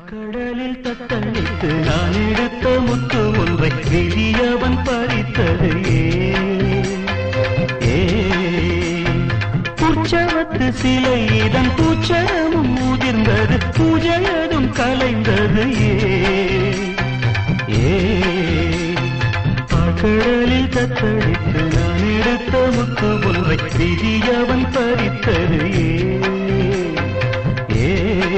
கடலில் தத்தளித்து நான் எடுத்த முத்து ஒன்றை விதியவன் பறித்தது ஏ உற்சவத்து சிலை இதன் பூச்சரமும் முதிர்ந்தது பூஜையதும் கலைந்தது ஏ கடலில் தத்தளித்து நான் எடுத்த முத்து ஒன்றை விதியவன் பறித்தது ஏ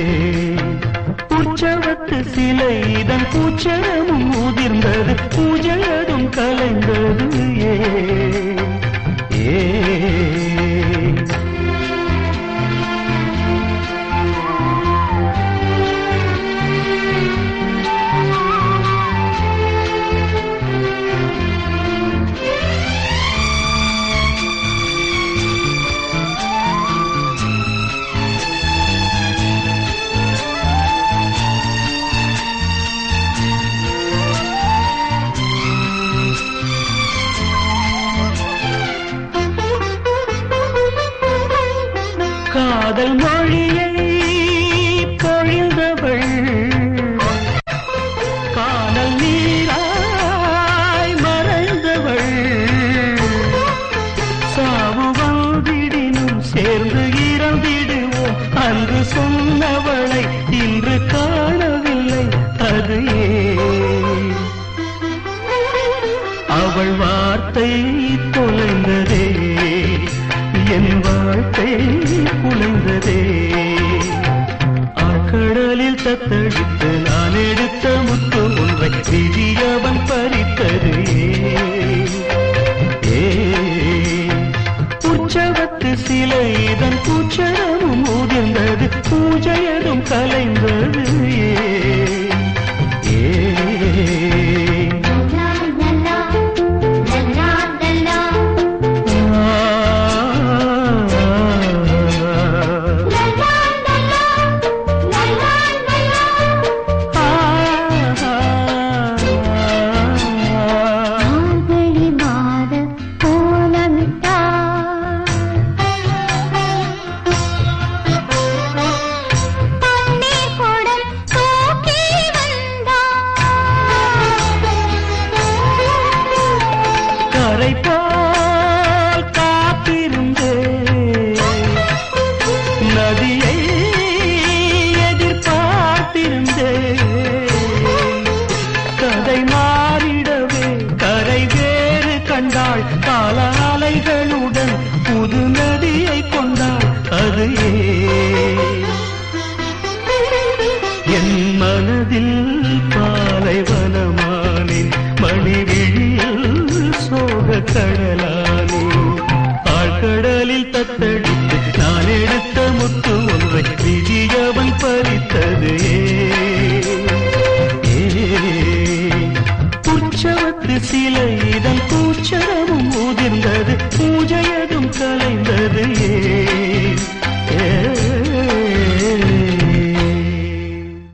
உற்சவத்து சிலை இதன் பூச்சரமும் முதிர்ந்தது பூஜையதும் கலைந்தது ஏ ஏ காதல் மொழியை பொழிந்தவள் காதல் நீராய் மறைந்தவள் சாவு வந்திடினும் சேர்ந்து இறந்திடுவோம் அன்று சொன்னவளை இன்று காணவில்லை அது ஏன் அவள் வார்த்தை தொலைந்ததே என் வாழ்க்கை குலைந்ததே ஆழ்கடலில் தத்தளித்து நான் எடுத்த முத்து ஒன்றை விதியவன் பறித்தது ஏ உற்சவத்து சிலை இதன் பூச்சரமும் முதிர்ந்தது பூஜையதும் கலைந்தது ஏ ஏ கரை போல் காத்திருந்து நதியை எதிர்பார்த்திருந்தே கதை மாறிடவே கரை வேறு கண்டாள் கால அலைகளுடன் புது நதியை கொண்டாள் அது ஏன் என் மனதில் பாலைவனமானேன் மணிவிழியில் சோக கடலானே ஆழ்கடலில் தத்தடித்து நான் எடுத்த முத்து ஒன்றை விதியவன் பறித்தது ஏ உற்சவத்து சிலை இதன் பூச்சரமும் முதிர்ந்தது